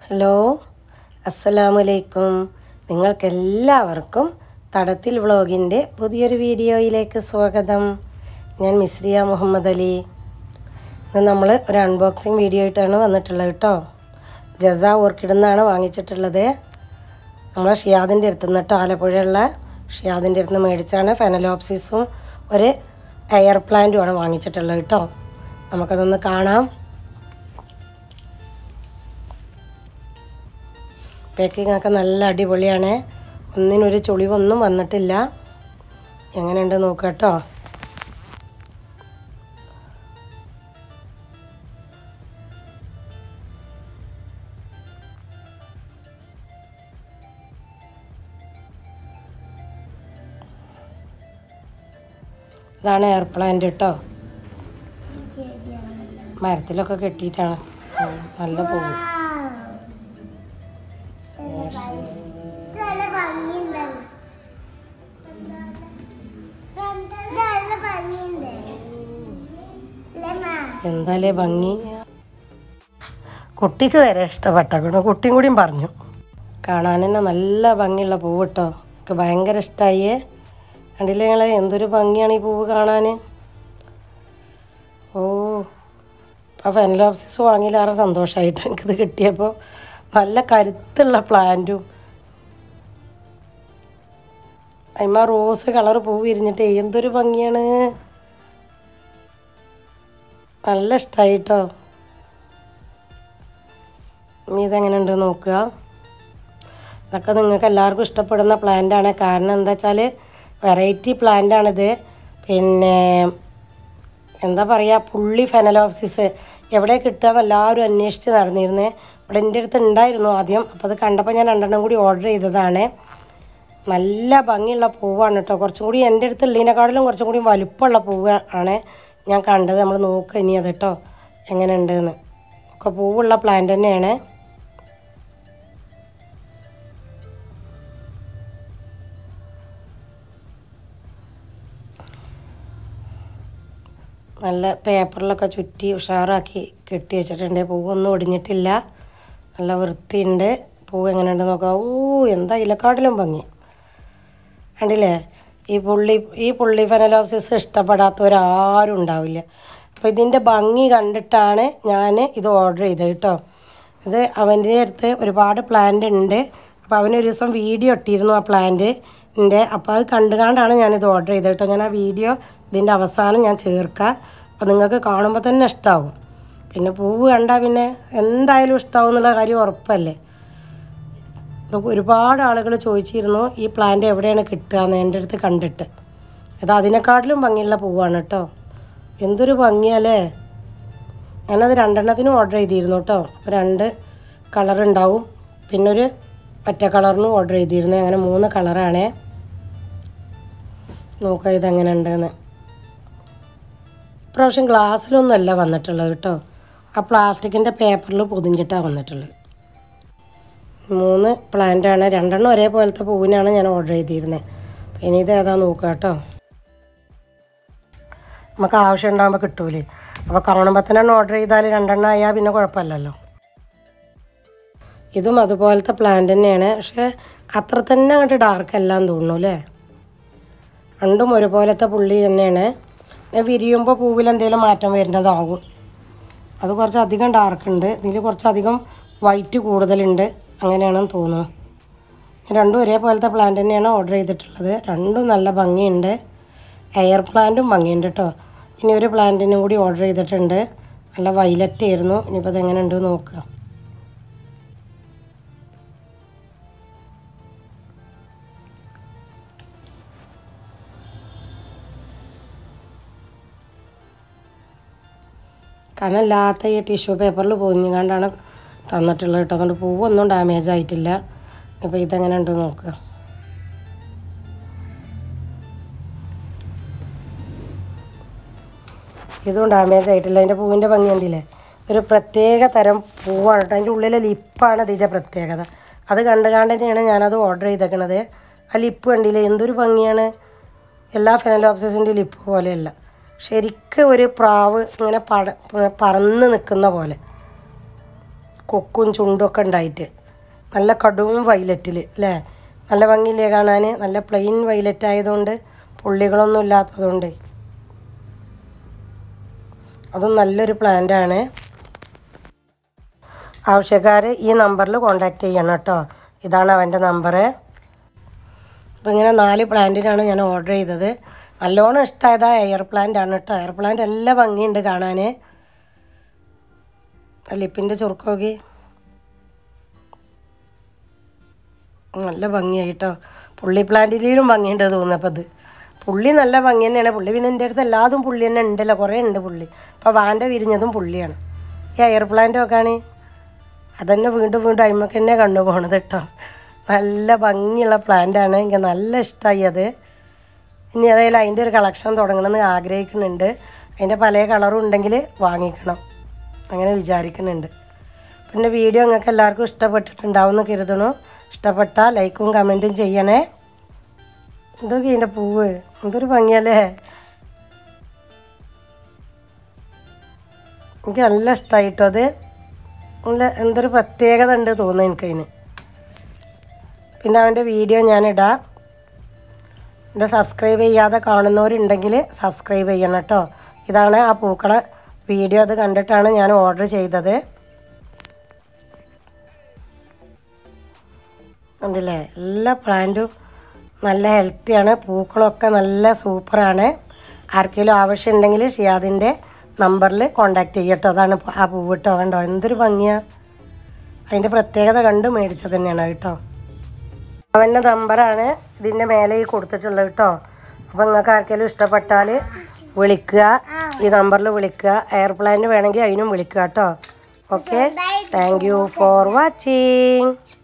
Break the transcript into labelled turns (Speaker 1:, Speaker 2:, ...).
Speaker 1: hello അസ്സലാമു അലൈക്കും നിങ്ങൾക്കെല്ലാവർക്കും തടത്തിൽ വ്ളോഗിൻ്റെ പുതിയൊരു വീഡിയോയിലേക്ക് സ്വാഗതം ഞാൻ മിസ്രിയ മുഹമ്മദ് അലി ഇന്ന് നമ്മൾ ഒരു അൺബോക്സിങ് വീഡിയോ ആയിട്ടാണ് വന്നിട്ടുള്ളത് കേട്ടോ ജസ ഓർക്കിഡിൽ നിന്നാണ് വാങ്ങിച്ചിട്ടുള്ളത് നമ്മളെ ഷിയാദിൻ്റെ അടുത്ത് നിന്ന് കേട്ടോ ആലപ്പുഴയുള്ള ഷിയാദിൻ്റെ അടുത്ത് നിന്ന് മേടിച്ചാണ് ഫെനലോപ്സിസും ഒരു എയർ പ്ലാന്റുമാണ് വാങ്ങിച്ചിട്ടുള്ളത് കേട്ടോ നമുക്കതൊന്ന് കാണാം പാക്കിംഗ് ഒക്കെ നല്ല അടിപൊളിയാണ് ഒന്നിനൊരു ചുളിവൊന്നും വന്നിട്ടില്ല എങ്ങനെയുണ്ട് നോക്കുക കേട്ടോ ഇതാണ് എയർ പ്ലാന്റ് കേട്ടോ മരത്തിലൊക്കെ കെട്ടിയിട്ടാണ് ഉം, നല്ല പൂവ്
Speaker 2: നല്ല ഭംഗിയുണ്ടല്ലോ നല്ല ഭംഗിയുണ്ട്
Speaker 1: എന്താലേ ഭംഗി കുട്ടിക്ക് വരെ ഇഷ്ടപ്പെട്ടു കുട്ടിയും കൂടിയും പറഞ്ഞു കാണാൻ തന്നെ നല്ല ഭംഗിയുള്ള പൂവ് കേട്ടോ എനിക്ക് ഭയങ്കര ഇഷ്ടമായേ കണ്ടില്ലേ ഞങ്ങളെ എന്തൊരു ഭംഗിയാണ് ഈ പൂവ് കാണാൻ ഓ അപ്പോൾ ഫെനലോപ്സിസ് വാങ്ങിയില്ലാറെ സന്തോഷമായിട്ട് എനിക്കിത് കിട്ടിയപ്പോൾ നല്ല കരുത്തുള്ള പ്ലാന്റും അതിമ റോസ് കളർ പൂ വിരിഞ്ഞിട്ട് എന്തൊരു ഭംഗിയാണ് നല്ല ഇഷ്ടമായി കേട്ടോ ഇനി ഇതെങ്ങനെ ഉണ്ട് നോക്കുക ഇതൊക്കെ നിങ്ങൾക്ക് എല്ലാവർക്കും ഇഷ്ടപ്പെടുന്ന പ്ലാന്റാണ് കാരണം എന്താ വെച്ചാൽ വെറൈറ്റി പ്ലാന്റാണിത് പിന്നെ എന്താ പറയുക പുള്ളി ഫെനലോപ്സിസ് എവിടെ കിട്ടുക എല്ലാവരും അന്വേഷിച്ച് നടന്നിരുന്നേ ഇവിടെ എൻ്റെ അടുത്ത് ഉണ്ടായിരുന്നു ആദ്യം അപ്പോൾ അത് കണ്ടപ്പോൾ ഞാൻ രണ്ടെണ്ണം കൂടി ഓർഡർ ചെയ്തതാണ് നല്ല ഭംഗിയുള്ള പൂവാണ് കേട്ടോ കുറച്ചും കൂടി എൻ്റെ അടുത്ത് ഉള്ളതിനെക്കാട്ടിലും കുറച്ചും കൂടി വലുപ്പമുള്ള പൂവ് ആണ് ഞാൻ കണ്ടത് നമ്മൾ നോക്കുക ഇനി അത് കേട്ടോ എങ്ങനെ ഉണ്ടെന്ന് ഒക്കെ പൂവുള്ള പ്ലാന്റ് തന്നെയാണ് നല്ല പേപ്പറിലൊക്കെ ചുറ്റി ഉഷാറാക്കി കെട്ടി വെച്ചിട്ടുണ്ട് പൂവൊന്നും ഒടിഞ്ഞിട്ടില്ല നല്ല വൃത്തിയുണ്ട് പൂവ് എങ്ങനെയുണ്ട് നോക്കാം ഓ എന്താ ഇലക്കാട്ടിലും ഭംഗി കണ്ടില്ലേ ഈ പുള്ളി ഈ പുള്ളി ഫെനലോപ്സിസ് ഇഷ്ടപ്പെടാത്തവരാരും ഉണ്ടാവില്ല അപ്പോൾ ഇതിൻ്റെ ഭംഗി കണ്ടിട്ടാണ് ഞാൻ ഇത് ഓർഡർ ചെയ്തത് കേട്ടോ ഇത് അവൻ്റെ അടുത്ത് ഒരുപാട് പ്ലാന്റ് ഉണ്ട് അപ്പോൾ അവനൊരു ദിവസം വീഡിയോ ഇട്ടിരുന്നു ആ പ്ലാന്റിൻ്റെ അപ്പോൾ അത് കണ്ടുകൊണ്ടാണ് ഞാനിത് ഓർഡർ ചെയ്തത് കേട്ടോ ഞാൻ ആ വീഡിയോ ഇതിൻ്റെ അവസാനം ഞാൻ ചേർക്കാം അപ്പോൾ നിങ്ങൾക്ക് കാണുമ്പോൾ തന്നെ ഇഷ്ടമാവും പിന്നെ പൂവ് കണ്ടാൽ പിന്നെ എന്തായാലും ഇഷ്ടമാവും എന്നുള്ള കാര്യം ഉറപ്പല്ലേ ഇതൊക്കെ ഒരുപാട് ആളുകൾ ചോദിച്ചിരുന്നു ഈ പ്ലാന്റ് എവിടെയാണ് കിട്ടുക എന്ന് എൻ്റെ അടുത്ത് കണ്ടിട്ട് അത് അതിനെക്കാട്ടിലും ഭംഗിയുള്ള പൂവാണ് കേട്ടോ എന്തൊരു ഭംഗിയല്ലേ ഞാനത് രണ്ടെണ്ണത്തിനും ഓർഡർ ചെയ്തിരുന്നു കേട്ടോ അപ്പോൾ രണ്ട് കളർ ഉണ്ടാവും പിന്നെ ഒരു പറ്റ കളറിനും ഓർഡർ ചെയ്തിരുന്നു അങ്ങനെ മൂന്ന് കളറാണേ നോക്കാം ഇതെങ്ങനെ ഉണ്ടെന്ന് ഇപ്രാവശ്യം ഗ്ലാസ്സിലൊന്നും അല്ല വന്നിട്ടുള്ളത് കേട്ടോ ആ പ്ലാസ്റ്റിക്കിൻ്റെ പേപ്പറിൽ പൊതിഞ്ഞിട്ടാണ് വന്നിട്ടുള്ളത് മൂന്ന് പ്ലാന്റാണ് രണ്ടെണ്ണം ഒരേപോലത്തെ പൂവിനാണ് ഞാൻ ഓർഡർ ചെയ്തിരുന്നത് ഇനി ഇത് ഏതാ നോക്കുക കേട്ടോ നമുക്ക് ആവശ്യം ഉണ്ടാകുമ്പോൾ കിട്ടൂലേ അപ്പോൾ കാണുമ്പോൾ തന്നെ ഓർഡർ ചെയ്താൽ രണ്ടെണ്ണം ആയാൽ പിന്നെ കുഴപ്പമില്ലല്ലോ ഇതും അതുപോലത്തെ പ്ലാന്റ് തന്നെയാണ് പക്ഷേ അത്ര തന്നെ അങ്ങോട്ട് ഡാർക്ക് അല്ലാന്ന് തോന്നുന്നു അല്ലേ രണ്ടും ഒരുപോലത്തെ പുള്ളി തന്നെയാണ് പിന്നെ വിരിയുമ്പോൾ പൂവിൽ എന്തെങ്കിലും മാറ്റം വരുന്നതാകും അത് കുറച്ച് അധികം ഡാർക്ക് ഉണ്ട് ഇതിൽ കുറച്ചധികം വൈറ്റ് കൂടുതലുണ്ട് അങ്ങനെയാണെന്ന് തോന്നുന്നു രണ്ടും ഒരേപോലത്തെ പ്ലാന്റ് തന്നെയാണ് ഓർഡർ ചെയ്തിട്ടുള്ളത് രണ്ടും നല്ല ഭംഗിയുണ്ട് എയർ പ്ലാന്റും ഭംഗിയുണ്ട് കേട്ടോ ഇനി ഒരു പ്ലാന്റിനും കൂടി ഓർഡർ ചെയ്തിട്ടുണ്ട് നല്ല വൈലറ്റ് ആയിരുന്നു ഇനിയിപ്പോൾ അത് എങ്ങനെ ഉണ്ട് നോക്കുക കനല്ലാത്ത ഈ ടിഷ്യൂ പേപ്പറിൽ പൊതിഞ്ഞുകൊണ്ടാണ് തന്നിട്ടുള്ളത് കേട്ടോ അതുകൊണ്ട് പൂവൊന്നും ഡാമേജ് ആയിട്ടില്ല ഇപ്പോൾ ഇതെങ്ങനെ ഉണ്ട് നോക്കുക ഇതും ഡാമേജ് ആയിട്ടില്ല അതിൻ്റെ പൂവിൻ്റെ ഭംഗി കണ്ടില്ലേ ഒരു പ്രത്യേക തരം പൂവാണ് കേട്ടോ അതിൻ്റെ ഉള്ളിലെ ലിപ്പാണ് ഇതിൻ്റെ പ്രത്യേകത അത് കണ്ട് കണ്ട് തന്നെയാണ് ഞാനത് ഓർഡർ ചെയ്തേക്കണത് ആ ലിപ്പ് കണ്ടില്ലേ എന്തൊരു ഭംഗിയാണ് എല്ലാ ഫെനലോപ്സിൻ്റെ ലിപ്പ് പോലെയല്ല ശരിക്കും ഒരു പ്രാവ് ഇങ്ങനെ പട പറന്ന് നിൽക്കുന്ന പോലെ കൊക്കും ചുണ്ടും ഒക്കെ ഉണ്ടായിട്ട് നല്ല കടും വൈലറ്റിൽ അല്ലേ നല്ല ഭംഗിയില്ലേ കാണാൻ നല്ല പ്ലെയിൻ വൈലറ്റ് ആയതുകൊണ്ട് പുള്ളികളൊന്നും ഇല്ലാത്തതുകൊണ്ട് അതും നല്ലൊരു പ്ലാന്റാണ് ആവശ്യക്കാർ ഈ നമ്പറിൽ കോണ്ടാക്ട് ചെയ്യണം കേട്ടോ ഇതാണ് അവൻ്റെ നമ്പർ അപ്പോൾ ഇങ്ങനെ നാല് പ്ലാന്റിനാണ് ഞാൻ ഓർഡർ ചെയ്തത് നല്ലോണം ഇഷ്ടമായത് എയർ പ്ലാന്റ് ആണ് കേട്ടോ എയർ പ്ലാന്റ് എല്ലാം ഭംഗിയുണ്ട് കാണാൻ ലിപ്പിൻ്റെ ചുരുക്കമൊക്കെ നല്ല ഭംഗിയായി കേട്ടോ പുള്ളി പ്ലാന്റിലും ഭംഗിയുണ്ട് തോന്നുന്നപ്പോൾ ഇത് പുള്ളി നല്ല ഭംഗി തന്നെയാണ് പുള്ളി പിന്നെ എൻ്റെ അടുത്ത് എല്ലാതും പുള്ളി തന്നെ ഉണ്ടല്ലോ കുറേ ഉണ്ട് പുള്ളി അപ്പോൾ വാൻ്റെ വിരിഞ്ഞതും പുള്ളിയാണ് ഈ എയർ പ്ലാന്റ് നോക്കാണ് അതന്നെ വീണ്ടും വീണ്ടും അയിമക്ക് തന്നെ കണ്ടു പോണത് കേട്ടോ നല്ല ഭംഗിയുള്ള പ്ലാന്റാണ് എനിക്ക് നല്ല ഇഷ്ടമായി അത് ഇനി അതായത് അതിൻ്റെ ഒരു കളക്ഷൻ തുടങ്ങണമെന്ന് ആഗ്രഹിക്കുന്നുണ്ട് അതിൻ്റെ പല കളറും ഉണ്ടെങ്കിൽ വാങ്ങിക്കണം അങ്ങനെ വിചാരിക്കുന്നുണ്ട് പിന്നെ വീഡിയോ നിങ്ങൾക്ക് എല്ലാവർക്കും ഇഷ്ടപ്പെട്ടിട്ടുണ്ടാവും എന്ന് കരുതണു ഇഷ്ടപ്പെട്ടാൽ ലൈക്കും കമൻറ്റും ചെയ്യണേ എന്തൊക്കെ ഇതിൻ്റെ പൂവ് എന്തൊരു ഭംഗിയല്ലേ എനിക്ക് നല്ല ഇഷ്ടമായിട്ടോ അത് നല്ല എന്തൊരു പ്രത്യേകത ഉണ്ട് തോന്നുന്നു എനിക്കതിന് പിന്നെ അവൻ്റെ വീഡിയോ ഞാനിടാം എൻ്റെ സബ്സ്ക്രൈബ് ചെയ്യാതെ കാണുന്നവരുണ്ടെങ്കിൽ സബ്സ്ക്രൈബ് ചെയ്യണം കേട്ടോ ഇതാണ് ആ പൂക്കളെ വീഡിയോ അത് കണ്ടിട്ടാണ് ഞാൻ ഓർഡർ ചെയ്തത് ഉണ്ടല്ലേ എല്ലാ പ്ലാന്റും നല്ല ഹെൽത്തിയാണ് പൂക്കളൊക്കെ നല്ല സൂപ്പറാണ് ആർക്കെങ്കിലും ആവശ്യമുണ്ടെങ്കിൽ ഷിയാദിൻ്റെ നമ്പറിൽ കോണ്ടാക്ട് ചെയ്യട്ടോ അതാണ് ഇപ്പൊ ആ പൂവ് കേട്ടോ കണ്ടോ എന്തൊരു ഭംഗിയാണ് അതിൻ്റെ പ്രത്യേകത കണ്ട് മേടിച്ചത് തന്നെയാണ് കേട്ടോ അവൻ്റെ നമ്പറാണ് ഇതിൻ്റെ മേലെ ഈ കൊടുത്തിട്ടുള്ളത് കേട്ടോ അപ്പോൾ നിങ്ങൾക്ക് ആർക്കെങ്കിലും ഇഷ്ടപ്പെട്ടാൽ വിളിക്കുക ഈ നമ്പറിൽ വിളിക്കുക എയർ പ്ലാന്റ് വേണമെങ്കിൽ അതിനും വിളിക്കുക കേട്ടോ okay thank you for watching